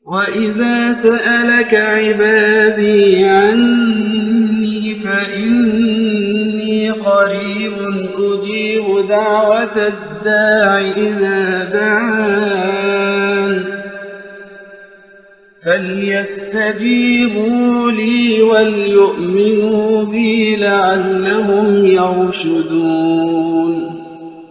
وإذا سألك عبادي عني فإني قريب أجيب دعوة الداع إذا دعان فليستجيبوا لي وليؤمنوا بي لعلهم يرشدون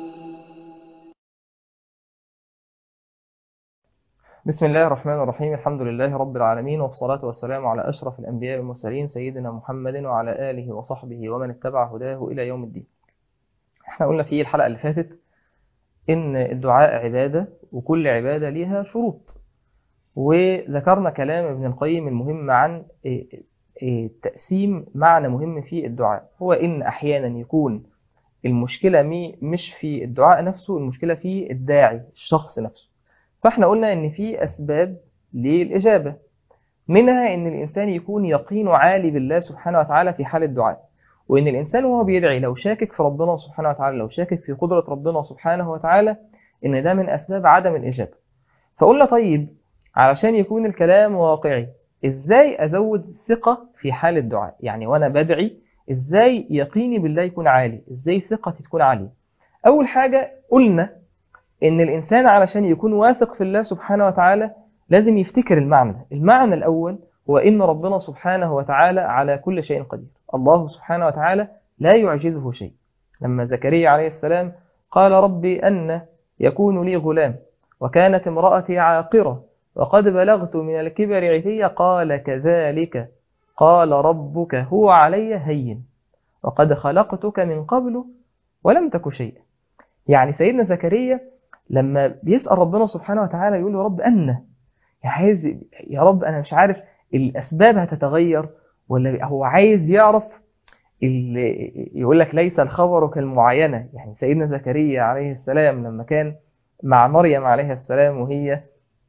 بسم الله الرحمن الرحيم الحمد لله رب العالمين والصلاة والسلام على أشرف الأنبياء والمرسلين سيدنا محمد وعلى آله وصحبه ومن اتبع هداه إلى يوم الدين احنا قلنا في الحلقة اللي فاتت إن الدعاء عبادة وكل عبادة ليها شروط وذكرنا كلام ابن القيم المهم عن تقسيم معنى مهم في الدعاء هو إن أحيانا يكون المشكلة مش في الدعاء نفسه المشكلة في الداعي الشخص نفسه فاحنا قلنا ان في اسباب للاجابه منها ان الانسان يكون يقينه عالي بالله سبحانه وتعالى في حال الدعاء وان الانسان وهو بيدعي لو شاكك في ربنا سبحانه وتعالى لو شاكك في قدره ربنا سبحانه وتعالى ان ده من اسباب عدم الاجابه فقلنا طيب علشان يكون الكلام واقعي ازاي ازود ثقه في حال الدعاء يعني وانا بدعي ازاي يقيني بالله يكون عالي ازاي ثقتي تكون عاليه اول حاجه قلنا ان الانسان علشان يكون واثق في الله سبحانه وتعالى لازم يفتكر المعنى المعنى الاول هو ان ربنا سبحانه وتعالى على كل شيء قدير الله سبحانه وتعالى لا يعجزه شيء لما زكريا عليه السلام قال ربي ان يكون لي غلام وكانت امرأتي عاقرة وقد بلغت من الكبر عتيا قال كذلك قال ربك هو علي هين وقد خلقتك من قبل ولم تك شيئا يعني سيدنا زكريا لما بيسأل ربنا سبحانه وتعالى يقول له رب أن يا عايز يا رب أنا مش عارف الأسباب هتتغير ولا هو عايز يعرف يقول لك ليس الخبر كالمعاينة يعني سيدنا زكريا عليه السلام لما كان مع مريم عليه السلام وهي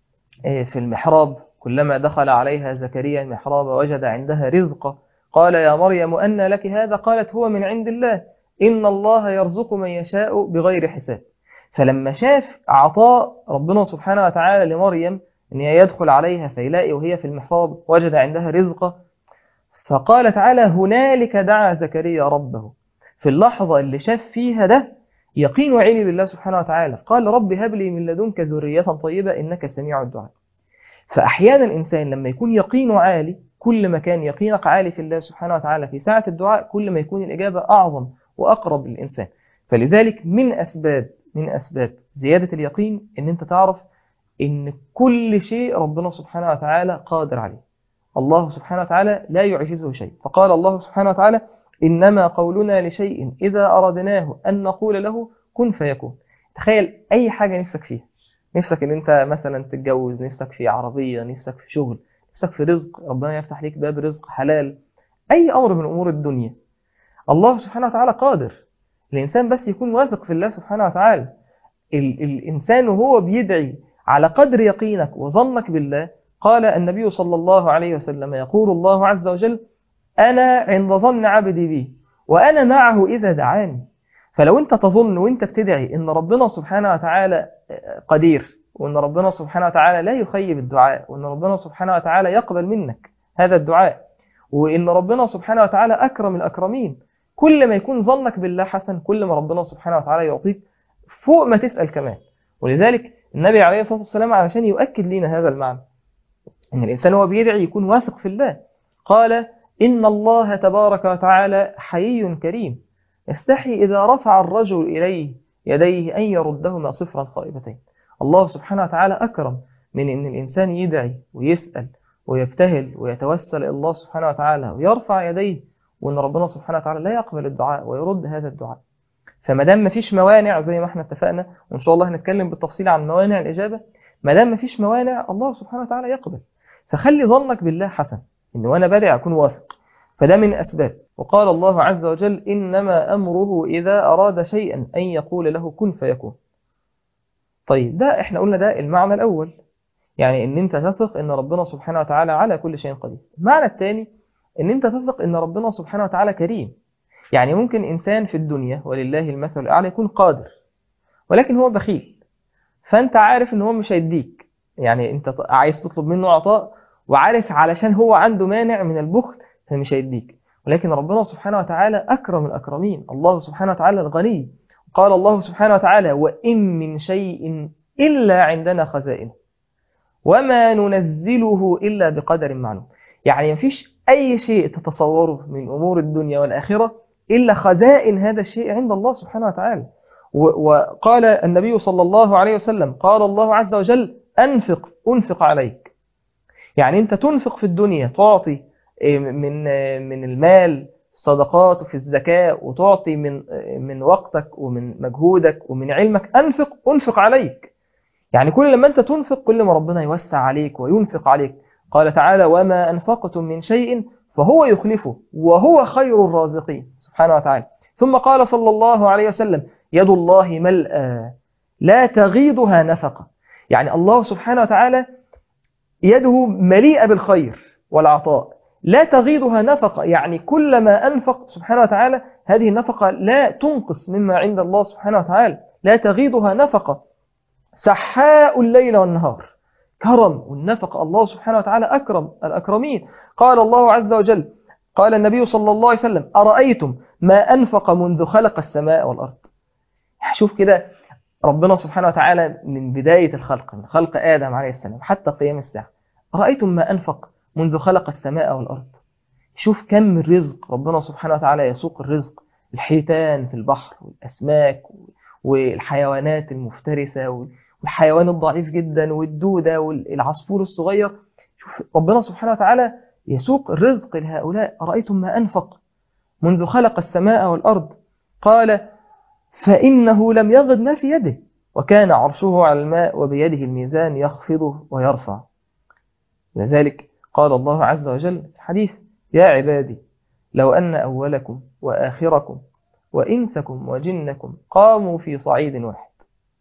في المحراب كلما دخل عليها زكريا المحراب وجد عندها رزقا قال يا مريم أن لك هذا قالت هو من عند الله إن الله يرزق من يشاء بغير حساب فلما شاف عطاء ربنا سبحانه وتعالى لمريم أن يدخل عليها فيلاقي وهي في المحراب وجد عندها رزقا فقال تعالى هنالك دعا زكريا ربه في اللحظة اللي شاف فيها ده يقين وعلي بالله سبحانه وتعالى قال رب هب لي من لدنك ذرية طيبة إنك سميع الدعاء فأحيانا الإنسان لما يكون يقينه عالي كل ما كان يقينك عالي في الله سبحانه وتعالى في ساعة الدعاء كل ما يكون الإجابة أعظم وأقرب للإنسان فلذلك من أسباب من أسباب زيادة اليقين إن أنت تعرف إن كل شيء ربنا سبحانه وتعالى قادر عليه الله سبحانه وتعالى لا يعجزه شيء فقال الله سبحانه وتعالى إنما قولنا لشيء إذا أردناه أن نقول له كن فيكون تخيل أي حاجة نفسك فيها نفسك إن أنت مثلا تتجوز نفسك في عربية نفسك في شغل نفسك في رزق ربنا يفتح ليك باب رزق حلال أي أمر من أمور الدنيا الله سبحانه وتعالى قادر الإنسان بس يكون واثق في الله سبحانه وتعالى ال الإنسان وهو بيدعي على قدر يقينك وظنك بالله قال النبي صلى الله عليه وسلم يقول الله عز وجل أنا عند ظن عبدي بي وأنا معه إذا دعاني فلو أنت تظن وأنت بتدعي إن ربنا سبحانه وتعالى قدير وأن ربنا سبحانه وتعالى لا يخيب الدعاء وأن ربنا سبحانه وتعالى يقبل منك هذا الدعاء وإن ربنا سبحانه وتعالى أكرم الأكرمين كل ما يكون ظنك بالله حسن كل ما ربنا سبحانه وتعالى يعطيك فوق ما تسأل كمان ولذلك النبي عليه الصلاة والسلام علشان يؤكد لنا هذا المعنى إن الإنسان هو بيدعي يكون واثق في الله قال إن الله تبارك وتعالى حيي كريم يستحي إذا رفع الرجل إليه يديه أن يردهما صفرا خائبتين الله سبحانه وتعالى أكرم من أن الإنسان يدعي ويسأل ويبتهل ويتوسل إلى الله سبحانه وتعالى ويرفع يديه وأن ربنا سبحانه وتعالى لا يقبل الدعاء ويرد هذا الدعاء فما دام مفيش موانع زي ما احنا اتفقنا وإن شاء الله هنتكلم بالتفصيل عن موانع الإجابة ما دام مفيش موانع الله سبحانه وتعالى يقبل فخلي ظنك بالله حسن إن وأنا بدعي أكون واثق فده من أسباب وقال الله عز وجل إنما أمره إذا أراد شيئا أن يقول له كن فيكون طيب ده احنا قلنا ده المعنى الأول يعني ان انت تثق ان ربنا سبحانه وتعالى على كل شيء قدير المعنى الثاني ان انت تثق ان ربنا سبحانه وتعالى كريم يعني ممكن انسان في الدنيا ولله المثل الاعلى يكون قادر ولكن هو بخيل فانت عارف ان هو مش هيديك يعني انت ط- عايز تطلب منه عطاء وعارف علشان هو عنده مانع من البخل فمش هيديك ولكن ربنا سبحانه وتعالى أكرم الأكرمين الله سبحانه وتعالى الغني قال الله سبحانه وتعالى وإن من شيء إلا عندنا خزائنه وما ننزله إلا بقدر معلوم يعني مفيش أي شيء تتصوره من أمور الدنيا والآخرة إلا خزائن هذا الشيء عند الله سبحانه وتعالى و- وقال النبي صلى الله عليه وسلم قال الله عز وجل أنفق أنفق عليك يعني أنت تنفق في الدنيا تعطي إيه، من من المال صدقات وفي الزكاة وتعطي من من وقتك ومن مجهودك ومن علمك أنفق أنفق عليك يعني كل لما أنت تنفق كل ما ربنا يوسع عليك وينفق عليك قال تعالى وما أنفقتم من شيء فهو يخلفه وهو خير الرازقين سبحانه وتعالى ثم قال صلى الله عليه وسلم يد الله ملأى لا تغيضها نفقة يعني الله سبحانه وتعالى يده مليئة بالخير والعطاء لا تغيضها نفقة يعني كلما أنفق سبحانه وتعالى هذه النفقة لا تنقص مما عند الله سبحانه وتعالى لا تغيضها نفقة سحاء الليل والنهار كرم والنفقة الله سبحانه وتعالى أكرم الأكرمين قال الله عز وجل قال النبي صلى الله عليه وسلم أرأيتم ما أنفق منذ خلق السماء والأرض شوف كده ربنا سبحانه وتعالى من بداية الخلق من خلق آدم عليه السلام حتى قيام الساعة أرأيتم ما أنفق منذ خلق السماء والأرض شوف كم الرزق ربنا سبحانه وتعالى يسوق الرزق الحيتان في البحر والأسماك والحيوانات المفترسة والحيوان الضعيف جدا والدودة والعصفور الصغير شوف ربنا سبحانه وتعالى يسوق الرزق لهؤلاء أرأيتم ما أنفق منذ خلق السماء والأرض قال فإنه لم يغض ما في يده وكان عرشه على الماء وبيده الميزان يخفضه ويرفع لذلك قال الله عز وجل في الحديث يا عبادي لو أن أولكم وآخركم وإنسكم وجنكم قاموا في صعيد واحد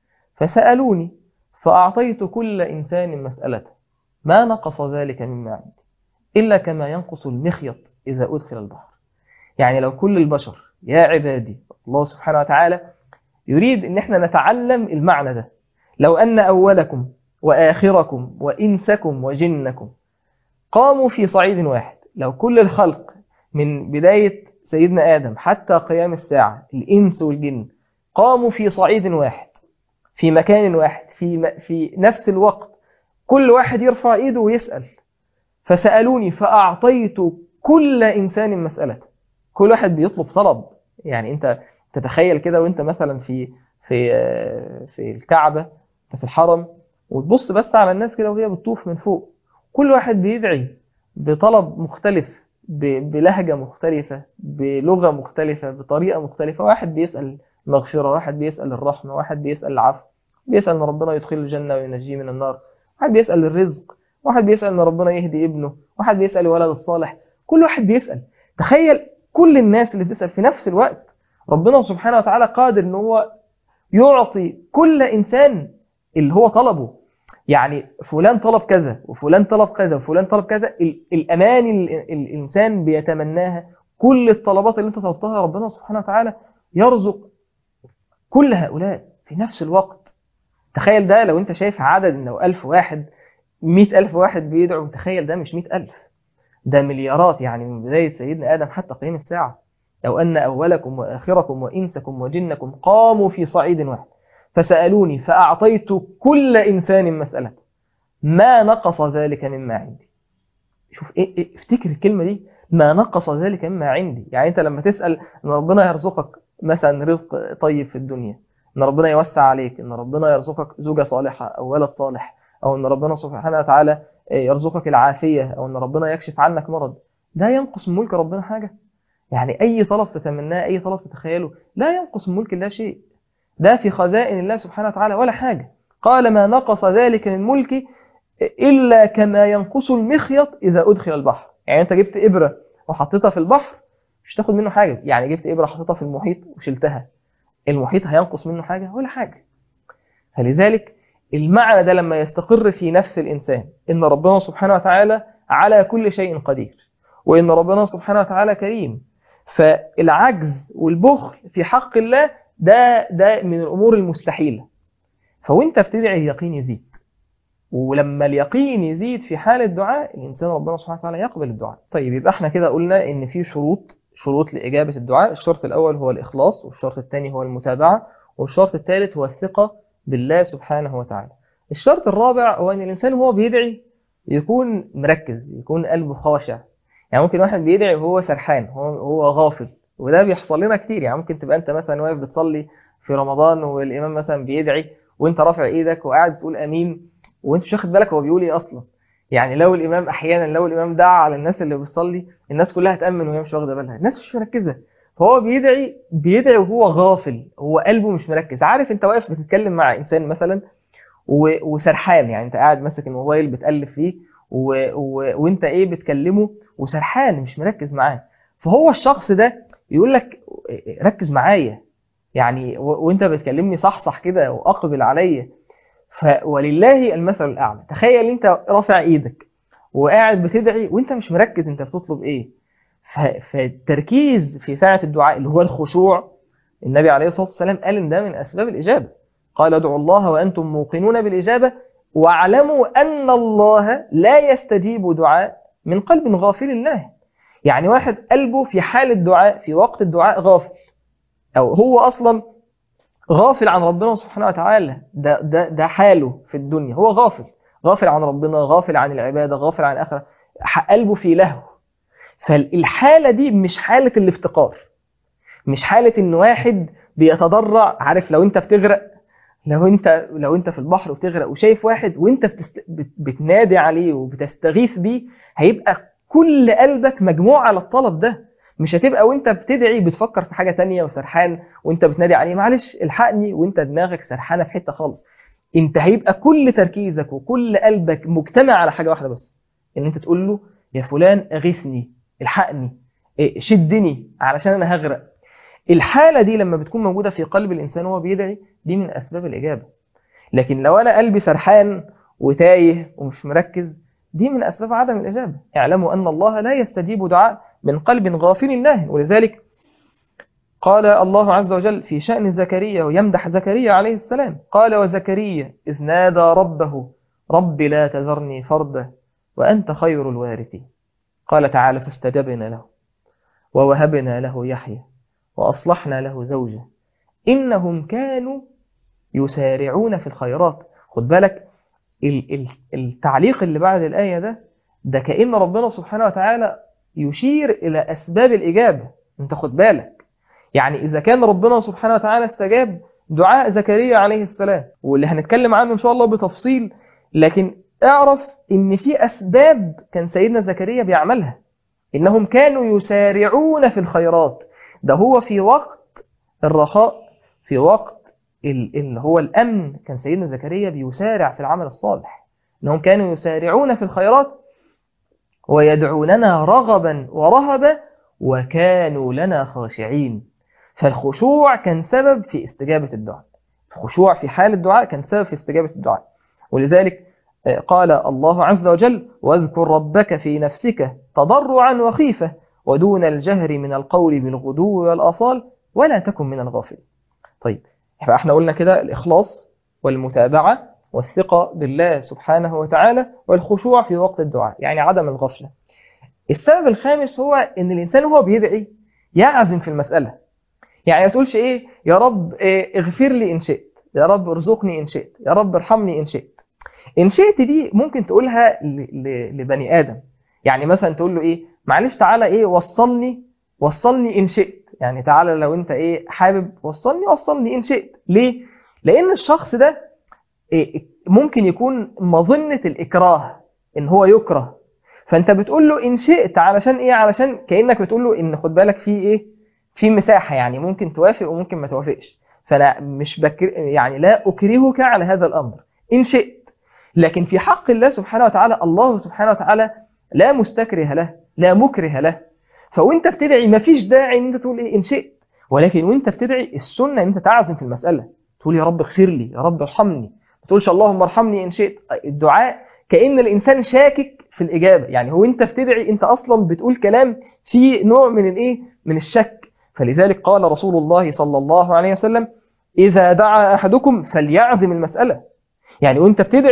فسألوني فأعطيت كل إنسان مسألته ما نقص ذلك مما عندي إلا كما ينقص المخيط إذا أدخل البحر يعني لو كل البشر يا عبادي الله سبحانه وتعالى يريد أن احنا نتعلم المعنى ده لو أن أولكم وآخركم وإنسكم وجنكم قاموا في صعيد واحد لو كل الخلق من بداية سيدنا آدم حتى قيام الساعة الإنس والجن قاموا في صعيد واحد في مكان واحد في, في نفس الوقت كل واحد يرفع إيده ويسأل فسألوني فأعطيت كل إنسان مسألة كل واحد بيطلب طلب يعني أنت تتخيل كده وأنت مثلا في في في الكعبة في الحرم وتبص بس على الناس كده وهي بتطوف من فوق كل واحد بيدعي بطلب مختلف بلهجة مختلفة بلغة مختلفة بطريقة مختلفة واحد بيسأل مغفرة واحد بيسأل الرحمة واحد بيسأل العفو بيسأل ان ربنا يدخله الجنة وينجيه من النار واحد بيسأل الرزق واحد بيسأل ان ربنا يهدي ابنه واحد بيسأل الولد الصالح كل واحد بيسأل تخيل كل الناس اللي بتسأل في نفس الوقت ربنا سبحانه وتعالى قادر ان هو يعطي كل انسان اللي هو طلبه يعني فلان طلب كذا وفلان طلب كذا وفلان طلب كذا الأمان اللي الإنسان بيتمناها كل الطلبات اللي انت طلبتها ربنا سبحانه وتعالى يرزق كل هؤلاء في نفس الوقت تخيل ده لو انت شايف عدد انه ألف واحد مئة ألف واحد بيدعو تخيل ده مش مئة ألف ده مليارات يعني من بداية سيدنا آدم حتى قيام الساعة لو أن أولكم وآخركم وإنسكم وجنكم قاموا في صعيد واحد فسألوني فأعطيت كل إنسان مسألة ما نقص ذلك مما عندي شوف إيه, إيه افتكر الكلمة دي ما نقص ذلك مما عندي يعني أنت لما تسأل أن ربنا يرزقك مثلا رزق طيب في الدنيا أن ربنا يوسع عليك أن ربنا يرزقك زوجة صالحة أو ولد صالح أو أن ربنا سبحانه وتعالى يرزقك العافية أو أن ربنا يكشف عنك مرض ده ينقص من ملك ربنا حاجة يعني أي طلب تتمناه أي طلب تتخيله لا ينقص من ملك الله شيء ده في خزائن الله سبحانه وتعالى ولا حاجة قال ما نقص ذلك من ملكي إلا كما ينقص المخيط إذا أدخل البحر يعني أنت جبت إبرة وحطيتها في البحر مش تاخد منه حاجة يعني جبت إبرة حطيتها في المحيط وشلتها المحيط هينقص منه حاجة ولا حاجة فلذلك المعنى ده لما يستقر في نفس الإنسان إن ربنا سبحانه وتعالى على كل شيء قدير وإن ربنا سبحانه وتعالى كريم فالعجز والبخل في حق الله ده ده من الأمور المستحيلة فوانت بتدعي اليقين يزيد ولما اليقين يزيد في حال الدعاء الإنسان ربنا سبحانه وتعالى يقبل الدعاء طيب يبقى احنا كده قلنا إن في شروط شروط لإجابة الدعاء الشرط الأول هو الإخلاص والشرط الثاني هو المتابعة والشرط الثالث هو الثقة بالله سبحانه وتعالى الشرط الرابع هو أن الإنسان وهو بيدعي يكون مركز يكون قلبه خاشع يعني ممكن واحد بيدعي وهو سرحان هو هو غافل وده بيحصل لنا كتير يعني ممكن تبقى انت مثلا واقف بتصلي في رمضان والامام مثلا بيدعي وانت رافع ايدك وقاعد تقول امين وانت مش واخد بالك هو بيقول ايه اصلا يعني لو الامام احيانا لو الامام دعا على الناس اللي بتصلي الناس كلها تامن وهي مش واخده بالها الناس مش مركزه فهو بيدعي بيدعي وهو غافل هو قلبه مش مركز عارف انت واقف بتتكلم مع انسان مثلا و... وسرحان يعني انت قاعد ماسك الموبايل بتقلب فيه و... و... وانت ايه بتكلمه وسرحان مش مركز معاه فهو الشخص ده يقول لك ركز معايا يعني و... وانت بتكلمني صح صح كده واقبل عليا ف... ولله المثل الاعلى تخيل انت رافع ايدك وقاعد بتدعي وانت مش مركز انت بتطلب ايه ف... فالتركيز في ساعة الدعاء اللي هو الخشوع النبي عليه الصلاة والسلام قال ان ده من اسباب الاجابة قال ادعوا الله وانتم موقنون بالاجابة واعلموا ان الله لا يستجيب دعاء من قلب غافل الله يعني واحد قلبه في حال الدعاء في وقت الدعاء غافل او هو اصلا غافل عن ربنا سبحانه وتعالى ده, ده, ده حاله في الدنيا هو غافل غافل عن ربنا غافل عن العبادة غافل عن الآخرة قلبه في لهو فالحالة دي مش حالة الافتقار مش حالة ان واحد بيتضرع عارف لو انت بتغرق لو انت لو انت في البحر وبتغرق وشايف واحد وانت بتست... بتنادي عليه وبتستغيث بيه هيبقى كل قلبك مجموع على الطلب ده مش هتبقى وانت بتدعي بتفكر في حاجة تانية وسرحان وانت بتنادي عليه معلش الحقني وانت دماغك سرحانة في حتة خالص انت هيبقى كل تركيزك وكل قلبك مجتمع على حاجة واحدة بس ان انت تقول له يا فلان اغيثني الحقني شدني علشان انا هغرق الحالة دي لما بتكون موجودة في قلب الانسان وهو بيدعي دي من اسباب الاجابة لكن لو انا قلبي سرحان وتايه ومش مركز دي من اسباب عدم الاجابة اعلموا ان الله لا يستجيب دعاء من قلب غافل لاهٍ ولذلك قال الله عز وجل في شأن زكريا ويمدح زكريا عليه السلام قال وزكريا إذ نادى ربه رب لا تذرني فردا وأنت خير الوارثين قال تعالى فاستجبنا له ووهبنا له يحيى وأصلحنا له زوجه إنهم كانوا يسارعون في الخيرات خد بالك التعليق اللي بعد الآية ده ده كأن ربنا سبحانه وتعالى يشير إلى أسباب الإجابة انت خد بالك يعني إذا كان ربنا سبحانه وتعالى استجاب دعاء زكريا عليه السلام واللي هنتكلم عنه إن شاء الله بتفصيل لكن اعرف إن في أسباب كان سيدنا زكريا بيعملها إنهم كانوا يسارعون في الخيرات ده هو في وقت الرخاء في وقت اللي هو الأمن كان سيدنا زكريا بيسارع في العمل الصالح إنهم كانوا يسارعون في الخيرات ويدعوننا رغبا ورهبا وكانوا لنا خاشعين فالخشوع كان سبب في استجابة الدعاء الخشوع في حال الدعاء كان سبب في استجابة الدعاء ولذلك قال الله عز وجل واذكر ربك في نفسك تضرعا وخيفة ودون الجهر من القول بالغدو والأصال ولا تكن من الغافل طيب احنا قلنا كده الإخلاص والمتابعة والثقة بالله سبحانه وتعالى والخشوع في وقت الدعاء يعني عدم الغفلة السبب الخامس هو ان الإنسان وهو بيدعي يعزم في المسألة يعني ما تقولش ايه يا رب إيه اغفر لي ان شئت يا رب ارزقني ان شئت يا رب ارحمني ان شئت ان شئت دي ممكن تقولها لبني آدم يعني مثلا تقول له ايه معلش تعالى ايه وصلني وصلني ان شئت يعني تعالى لو انت ايه حابب وصلني وصلني ان شئت ليه لان الشخص ده إيه ممكن يكون مظنة الإكراه إن هو يكره فأنت بتقول له إن شئت علشان إيه علشان كأنك بتقول له إن خد بالك في إيه في مساحة يعني ممكن توافق وممكن ما توافقش فأنا مش بكر يعني لا أكرهك على هذا الأمر إن شئت لكن في حق الله سبحانه وتعالى الله سبحانه وتعالى لا مستكره له لا مكره له فوانت بتدعي ما فيش داعي ان انت تقول ايه ان شئت ولكن وانت بتدعي السنه ان انت تعزم في المساله تقول يا رب اغفر لي يا رب ارحمني ما تقولش اللهم ارحمني ان شئت الدعاء كأن الانسان شاكك في الاجابه يعني هو انت بتدعي انت اصلا بتقول كلام فيه نوع من الايه من الشك فلذلك قال رسول الله صلى الله عليه وسلم اذا دعا احدكم فليعزم المساله يعني وانت بتدعي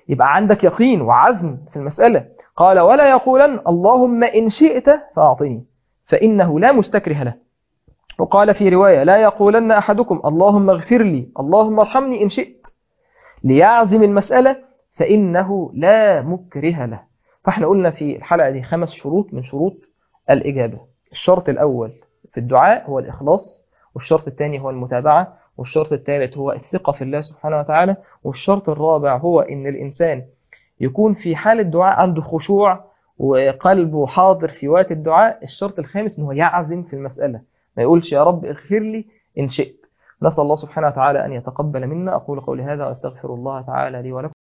يبقى عندك يقين وعزم في المسألة قال ولا يقولن اللهم إن شئت فأعطني فإنه لا مستكره له وقال في رواية لا يقولن أحدكم اللهم اغفر لي اللهم ارحمني إن شئت ليعزم المسألة فإنه لا مكره له فاحنا قلنا في الحلقة دي خمس شروط من شروط الإجابة الشرط الأول في الدعاء هو الإخلاص والشرط الثاني هو المتابعة والشرط الثالث هو الثقة في الله سبحانه وتعالى والشرط الرابع هو إن الإنسان يكون في حال الدعاء عنده خشوع وقلبه حاضر في وقت الدعاء الشرط الخامس إنه يعزم في المسألة ما يقولش يا رب اغفر لي إن شئت نسأل الله سبحانه وتعالى أن يتقبل منا أقول قولي هذا وأستغفر الله تعالى لي ولكم